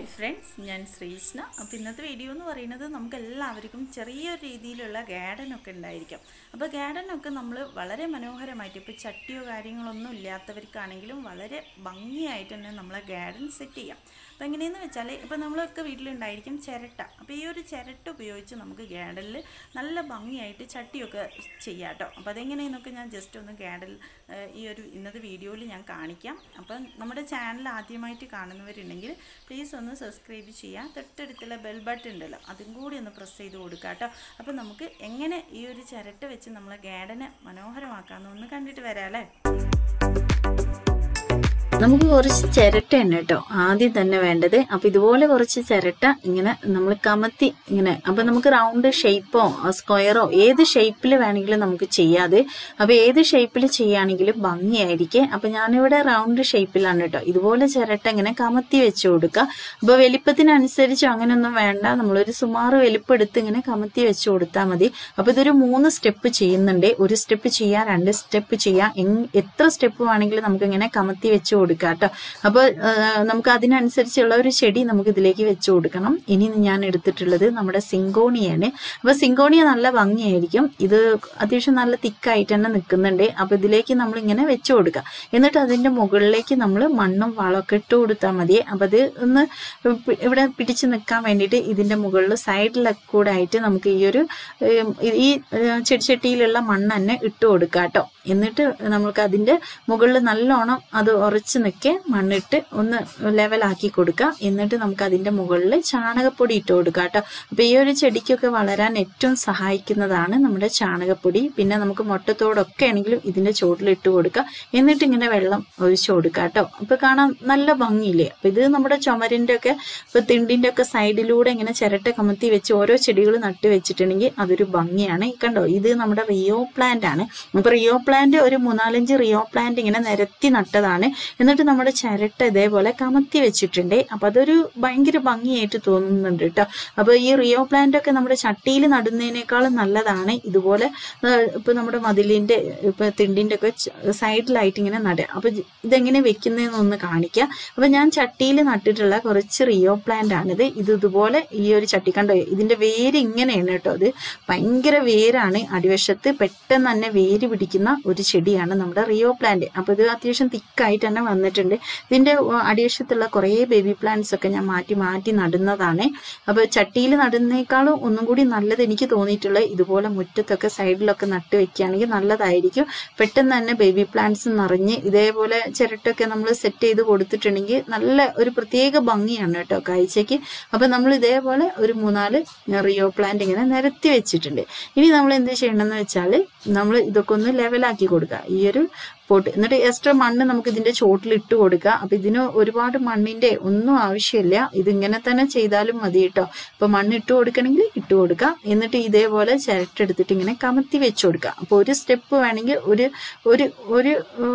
friends ഞാൻ ശ്രീഷ്ണ അപ്പോൾ ഇന്നത്തെ വീഡിയോ എന്ന് പറയുന്നത് നമുക്ക് എല്ലാവർക്കും ചെറിയൊരു രീതിയിലുള്ള ഗാർഡനൊക്കെ ഉണ്ടായിരിക്കും അപ്പോൾ ഗാർഡനൊക്കെ നമ്മൾ വളരെ മനോഹരമായിട്ട് ഇപ്പോൾ ചട്ടിയോ കാര്യങ്ങളൊന്നും ഇല്ലാത്തവർക്കാണെങ്കിലും വളരെ ഭംഗിയായിട്ട് തന്നെ നമ്മളെ ഗാർഡൻ സെറ്റ് ചെയ്യാം അപ്പോൾ എങ്ങനെയെന്ന് വെച്ചാൽ ഇപ്പോൾ നമ്മളൊക്കെ വീട്ടിലുണ്ടായിരിക്കും ചിരട്ട അപ്പോൾ ഈ ഒരു ചിരട്ട ഉപയോഗിച്ച് നമുക്ക് ഗാർഡനിൽ നല്ല ഭംഗിയായിട്ട് ചട്ടിയൊക്കെ ചെയ്യാം കേട്ടോ അപ്പോൾ അതെങ്ങനെയെന്നൊക്കെ ഞാൻ ജസ്റ്റ് ഒന്ന് ഗാർഡൻ ഈ ഒരു ഇന്നത്തെ വീഡിയോയിൽ ഞാൻ കാണിക്കാം അപ്പം നമ്മുടെ ചാനൽ ആദ്യമായിട്ട് കാണുന്നവരുണ്ടെങ്കിൽ പ്ലീസ് ഒന്ന് സബ്സ്ക്രൈബ് ചെയ്യുക തൊട്ടടുത്തുള്ള ബെൽ ബട്ടൺ ഉണ്ടല്ലോ അതും കൂടി ഒന്ന് പ്രസ് ചെയ്ത് കൊടുക്കുക കേട്ടോ അപ്പോൾ നമുക്ക് എങ്ങനെ ഈ ഒരു ചിരട്ട വെച്ച് നമ്മളെ ഗാർഡനെ മനോഹരമാക്കാമെന്ന് ഒന്ന് കണ്ടിട്ട് വരാം അല്ലേ നമുക്ക് കുറച്ച് ചിരട്ട ഉണ്ട് കേട്ടോ ആദ്യം തന്നെ വേണ്ടത് അപ്പൊ ഇതുപോലെ കുറച്ച് ചിരട്ട ഇങ്ങനെ നമ്മൾ കമത്തി ഇങ്ങനെ അപ്പൊ നമുക്ക് റൗണ്ട് ഷേപ്പോ സ്ക്വയറോ ഏത് ഷേപ്പിൽ വേണമെങ്കിലും നമുക്ക് ചെയ്യാതെ അപ്പൊ ഏത് ഷേപ്പിൽ ചെയ്യുകയാണെങ്കിലും ഭംഗിയായിരിക്കും അപ്പൊ ഞാനിവിടെ റൗണ്ട് ഷേപ്പിലാണ് കേട്ടോ ഇതുപോലെ ചിരട്ട ഇങ്ങനെ കമത്തി വെച്ച് കൊടുക്കുക അപ്പൊ വലിപ്പത്തിനനുസരിച്ച് അങ്ങനെയൊന്നും വേണ്ട നമ്മളൊരു സുമാറ് വലിപ്പം എടുത്ത് ഇങ്ങനെ കമത്തി വെച്ച് കൊടുത്താൽ മതി അപ്പൊ ഇതൊരു മൂന്ന് സ്റ്റെപ്പ് ചെയ്യുന്നുണ്ട് ഒരു സ്റ്റെപ്പ് ചെയ്യാം രണ്ട് സ്റ്റെപ്പ് ചെയ്യാം എങ്- എത്ര സ്റ്റെപ്പ് വേണമെങ്കിലും നമുക്ക് ഇങ്ങനെ കമത്തി വെച്ച് കൊടുക്കാം കേട്ടോ അപ്പൊ നമുക്ക് അതിനനുസരിച്ചുള്ള ഒരു ചെടി നമുക്ക് ഇതിലേക്ക് വെച്ച് കൊടുക്കണം ഇനി ഞാൻ എടുത്തിട്ടുള്ളത് നമ്മുടെ സിങ്കോണിയാണ് അപ്പൊ സിങ്കോണിയ നല്ല ഭംഗിയായിരിക്കും ഇത് അത്യാവശ്യം നല്ല തിക്കായിട്ട് തന്നെ നിൽക്കുന്നുണ്ട് അപ്പൊ ഇതിലേക്ക് നമ്മൾ ഇങ്ങനെ വെച്ച് കൊടുക്കുക എന്നിട്ട് അതിന്റെ മുകളിലേക്ക് നമ്മൾ മണ്ണും വളമൊക്കെ ഇട്ട് കൊടുത്താൽ മതി അപ്പൊ അത് ഒന്ന് പി- ഇവിടെ പിടിച്ച് നിൽക്കാൻ വേണ്ടിയിട്ട് ഇതിന്റെ മുകളിൽ സൈഡിലൊക്കെ കൂടെ ആയിട്ട് നമുക്ക് ഈ ഒരു ഉം, ഈ ഏഹ്, ചെടിച്ചട്ടിയിലുള്ള മണ്ണ് തന്നെ ഇട്ട് കൊടുക്കുക കേട്ടോ എന്നിട്ട് നമുക്ക് അതിന്റെ മുകളിൽ നല്ലോണം അത് ഉറച്ചു നിൽക്കെ മണ്ണിട്ട് ഒന്ന് ലെവലാക്കി കൊടുക്കുക എന്നിട്ട് നമുക്ക് അതിന്റെ മുകളിൽ ചാണകപ്പൊടി ഇട്ട് കൊടുക്കുക കേട്ടോ അപ്പൊ ഈ ഒരു ചെടിക്കൊക്കെ വളരാൻ ഏറ്റവും സഹായിക്കുന്നതാണ് നമ്മുടെ ചാണകപ്പൊടി പിന്നെ നമുക്ക് മുട്ടത്തോടൊക്കെ ആണെങ്കിലും ഇതിന്റെ ചോട്ടിൽ ഇട്ട് കൊടുക്കുക എന്നിട്ട് ഇങ്ങനെ വെള്ളം ഒഴിച്ചു കൊടുക്കുക കേട്ടോ അപ്പൊ കാണാൻ നല്ല ഭംഗിയില്ലേ അപ്പൊ ഇത് നമ്മുടെ ചുമരിന്റെ ഒക്കെ ഇപ്പൊ തിണ്ടിന്റെ ഒക്കെ സൈഡിലൂടെ ഇങ്ങനെ ചിരട്ട കമത്തി വെച്ച് ഓരോ ചെടികൾ നട്ട് വെച്ചിട്ടുണ്ടെങ്കിൽ അതൊരു ഭംഗിയാണ് ഈ കണ്ടോ ഇത് നമ്മുടെ റിയോ പ്ലാന്റ് ആണ് അപ്പൊ റിയോ പ്ലാന്റ് ഒരു മൂന്നാലഞ്ച് റിയോ പ്ലാന്റ് ഇങ്ങനെ നിരത്തി നട്ടതാണ് എന്നിട്ട് നമ്മുടെ ചിരട്ട ഇതേപോലെ കമത്തി വെച്ചിട്ടുണ്ട് അപ്പൊ അതൊരു ഭയങ്കര ഭംഗിയായിട്ട് തോന്നുന്നുണ്ട് കേട്ടോ അപ്പൊ ഈ റിയോ പ്ലാന്റ് ഒക്കെ നമ്മുടെ ചട്ടിയിൽ നടുന്നതിനേക്കാളും നല്ലതാണ് ഇതുപോലെ ആ, ഇപ്പൊ നമ്മുടെ മതിലിന്റെ ഇപ്പൊ തിണ്ടിന്റെ ഒക്കെ സൈഡിലായിട്ട് ഇങ്ങനെ നടുക അപ്പൊ ഇത് ഇതെങ്ങനെ വെക്കുന്നതെന്നൊന്ന് കാണിക്കാം അപ്പൊ ഞാൻ ചട്ടിയിൽ നട്ടിട്ടുള്ള കുറച്ച് റിയോ പ്ലാന്റ് ആണിത് ഇത് ഇതുപോലെ ഈ ഒരു ചട്ടി കണ്ടോ ഇതിന്റെ വേര് ഇങ്ങനെയാണ് കേട്ടോ അത് ഭയങ്കര വേരാണ് അടിവശത്ത് പെട്ടെന്ന് തന്നെ വേര് പിടിക്കുന്ന ഒരു ചെടിയാണ് നമ്മുടെ റിയോ പ്ലാന്റ് അപ്പൊ ഇത് അത്യാവശ്യം തിക്കായിട്ട് തന്നെ വന്നിട്ടുണ്ട് ഇതിന്റെ ഉ- അടിവശത്തുള്ള കുറേ ബേബി പ്ലാന്റ്സ് ഒക്കെ ഞാൻ മാറ്റി മാറ്റി നടുന്നതാണ് അപ്പൊ ചട്ടിയിൽ നടുന്നേക്കാളും ഒന്നും കൂടി നല്ലത് എനിക്ക് തോന്നിയിട്ടുള്ളത് ഇതുപോലെ മുറ്റത്തൊക്കെ സൈഡിലൊക്കെ നട്ട് വെക്കുകയാണെങ്കിൽ നല്ലതായിരിക്കും പെട്ടെന്ന് തന്നെ ബേബി പ്ലാന്റ്സ് നിറഞ്ഞ് ഇതേപോലെ ചിരട്ടൊക്കെ നമ്മൾ സെറ്റ് ചെയ്ത് കൊടുത്തിട്ടുണ്ടെങ്കിൽ നല്ല ഒരു പ്രത്യേക ഭംഗിയാണ് കേട്ടോ കാഴ്ചയ്ക്ക് അപ്പൊ നമ്മൾ ഇതേപോലെ ഒരു മൂന്നാല് റിയോ പ്ലാന്റ് ഇങ്ങനെ നിരത്തി വെച്ചിട്ടുണ്ട് ഇനി നമ്മൾ എന്ത് ചെയ്യണമെന്ന് വെച്ചാൽ നമ്മൾ ഇതൊക്കെ ഒന്ന് ലെവലാക്കി കൊടുക്കുക ഈ ഒരു പോട്ട് എന്നിട്ട് എക്സ്ട്രാ മണ്ണ് നമുക്ക് ഇതിന്റെ ചോട്ടിൽ ഇട്ട് കൊടുക്കുക അപ്പൊ ഇതിന് ഒരുപാട് മണ്ണിന്റെ ഒന്നും ആവശ്യമില്ല ഇതിങ്ങനെ തന്നെ ചെയ്താലും മതി കേട്ടോ അപ്പൊ മണ്ണ് ഇട്ട് കൊടുക്കണമെങ്കിൽ ഇട്ട് കൊടുക്കുക എന്നിട്ട് ഇതേപോലെ ചിരട്ടെടുത്തിട്ട് ഇങ്ങനെ കമത്തി വെച്ച് കൊടുക്കുക അപ്പൊ ഒരു സ്റ്റെപ്പ് വേണമെങ്കിൽ ഒരു ഒരു ഒരു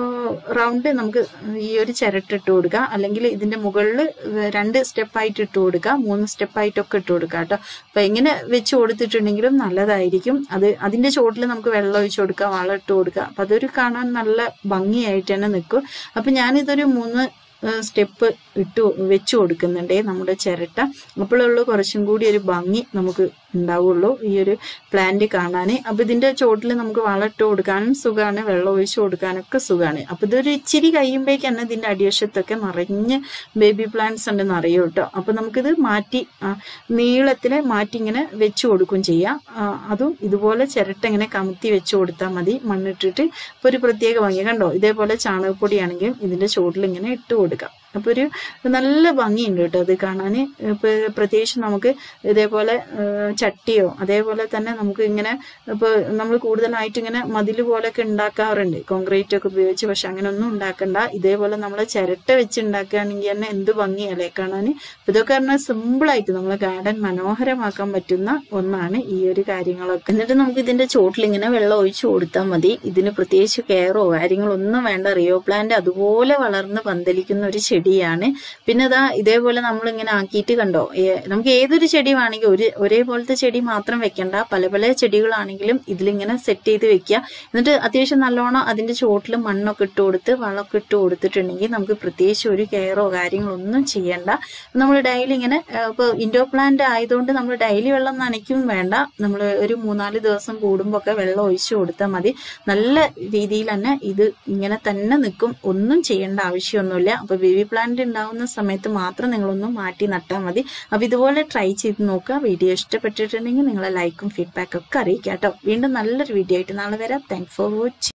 റൗണ്ട് നമുക്ക് ഈ ഒരു ചിരട്ട ഇട്ട് കൊടുക്കുക അല്ലെങ്കിൽ ഇതിന്റെ മുകളിൽ രണ്ട് സ്റ്റെപ്പായിട്ട് ഇട്ട് കൊടുക്കുക മൂന്ന് സ്റ്റെപ്പായിട്ടൊക്കെ ഇട്ട് കൊടുക്കുക കേട്ടോ അപ്പൊ ഇങ്ങനെ വെച്ച് കൊടുത്തിട്ടുണ്ടെങ്കിലും നല്ലതായിരിക്കും അത് അതിന്റെ ചോട്ടിൽ നമുക്ക് വെള്ളം ഒഴിച്ചു കൊടുക്കുക വളം ഇട്ട് കൊടുക്കുക അപ്പൊ അതൊരു കാണാൻ നല്ല ഭംഗിയായിട്ട് തന്നെ നിൽക്കും അപ്പൊ ഞാനിതൊരു മൂന്ന് സ്റ്റെപ്പ് ഇട്ട് വെച്ച് കൊടുക്കുന്നുണ്ടേ നമ്മുടെ ചിരട്ട അപ്പോഴുള്ളൂ കുറച്ചും കൂടി ഒരു ഭംഗി നമുക്ക് ഉണ്ടാവുള്ളൂ ഈ ഒരു പ്ലാന്റ് കാണാൻ അപ്പൊ ഇതിന്റെ ചോട്ടിൽ നമുക്ക് വളം ഇട്ട് കൊടുക്കാനും സുഖമാണ് വെള്ളം ഒഴിച്ചു കൊടുക്കാനൊക്കെ സുഖമാണ് അപ്പൊ ഇതൊരു ഇച്ചിരി കഴിയുമ്പോഴേക്ക് തന്നെ ഇതിന്റെ അടിവശത്തൊക്കെ നിറഞ്ഞ് ബേബി പ്ലാന്റ്സ് ഉണ്ടെന്ന് അറിയും കേട്ടോ അപ്പൊ നമുക്കിത് മാറ്റി ആ, നീളത്തില് മാറ്റി ഇങ്ങനെ വെച്ച് കൊടുക്കും ചെയ്യാം ആ, അതും ഇതുപോലെ ചിരട്ട ഇങ്ങനെ കമത്തി വെച്ച് കൊടുത്താൽ മതി മണ്ണിട്ടിട്ട് ഇപ്പൊ ഒരു പ്രത്യേക ഭംഗി കണ്ടോ ഇതേപോലെ ചാണകപ്പൊടിയാണെങ്കിലും ഇതിന്റെ ചോട്ടിൽ ഇങ്ങനെ ഇട്ട് കൊടുക്കാം അപ്പൊ ഒരു നല്ല ഭംഗിയുണ്ട് കേട്ടോ അത് കാണാൻ ഇപ്പൊ പ്രത്യേകിച്ച് നമുക്ക് ഇതേപോലെ ആ, ചട്ടിയോ അതേപോലെ തന്നെ നമുക്ക് ഇങ്ങനെ ഇപ്പൊ നമ്മൾ കൂടുതലായിട്ട് ഇങ്ങനെ മതിൽ പോലെയൊക്കെ ഉണ്ടാക്കാറുണ്ട് കോൺക്രീറ്റ് ഒക്കെ ഉപയോഗിച്ച് പക്ഷെ അങ്ങനെ ഒന്നും ഉണ്ടാക്കണ്ട ഇതേപോലെ നമ്മൾ ചിരട്ട വെച്ച് ഉണ്ടാക്കുകയാണെങ്കിൽ തന്നെ എന്ത് ഭംഗിയല്ലേ കാണാൻ ഇതൊക്കെ പറഞ്ഞാൽ സിമ്പിൾ ആയിട്ട് നമ്മളെ ഗാർഡൻ മനോഹരമാക്കാൻ പറ്റുന്ന ഒന്നാണ് ഈ ഒരു കാര്യങ്ങളൊക്കെ എന്നിട്ട് നമുക്ക് ഇതിന്റെ ചോട്ടിൽ ഇങ്ങനെ വെള്ളം ഒഴിച്ചു കൊടുത്താൽ മതി ഇതിന് പ്രത്യേകിച്ച് കെയറോ കാര്യങ്ങളോ ഒന്നും വേണ്ട റിയോ പ്ലാന്റ് അതുപോലെ വളർന്ന് പന്തലിക്കുന്ന ഒരു ചെടി ചെടിയാണ് പിന്നെ ഇതാ ഇതേപോലെ നമ്മൾ ഇങ്ങനെ ആക്കിയിട്ട് കണ്ടോ ഏ- നമുക്ക് ഏതൊരു ചെടി വേണമെങ്കിൽ ഒരു ഒരേപോലത്തെ ചെടി മാത്രം വെക്കണ്ട പല പല ചെടികളാണെങ്കിലും ഇതിലിങ്ങനെ സെറ്റ് ചെയ്ത് വെക്കുക എന്നിട്ട് അത്യാവശ്യം നല്ലോണം അതിന്റെ ചുവട്ടിൽ മണ്ണൊക്കെ ഇട്ട് കൊടുത്ത് വളമൊക്കെ ഇട്ട് കൊടുത്തിട്ടുണ്ടെങ്കിൽ നമുക്ക് പ്രത്യേകിച്ച് ഒരു കെയറോ കാര്യങ്ങളോ ഒന്നും ചെയ്യണ്ട നമ്മൾ ഡെയിലി ഇങ്ങനെ ഇപ്പോൾ ഇൻഡോർ പ്ലാന്റ് ആയതുകൊണ്ട് നമ്മൾ ഡെയിലി വെള്ളം നനയ്ക്കും വേണ്ട നമ്മൾ ഒരു മൂന്നാല് ദിവസം കൂടുമ്പോൾ ഒക്കെ വെള്ളം ഒഴിച്ചു കൊടുത്താൽ മതി നല്ല രീതിയിൽ തന്നെ ഇത് ഇങ്ങനെ തന്നെ നിൽക്കും ഒന്നും ചെയ്യേണ്ട ആവശ്യമൊന്നുമില്ല അപ്പോൾ ബേബി പ്ലാന്റ് ഉണ്ടാവുന്ന സമയത്ത് മാത്രം നിങ്ങളൊന്ന് മാറ്റി നട്ടാൽ മതി അപ്പോൾ ഇതുപോലെ ട്രൈ ചെയ്ത് നോക്കുക വീഡിയോ ഇഷ്ടപ്പെട്ടിട്ടുണ്ടെങ്കിൽ നിങ്ങളെ ലൈക്കും ഫീഡ്ബാക്കും ഒക്കെ അറിയിക്കാം കേട്ടോ വീണ്ടും നല്ലൊരു വീഡിയോ ആയിട്ട് നാളെ വരാം താങ്ക് ഫോർ വാച്ചിങ്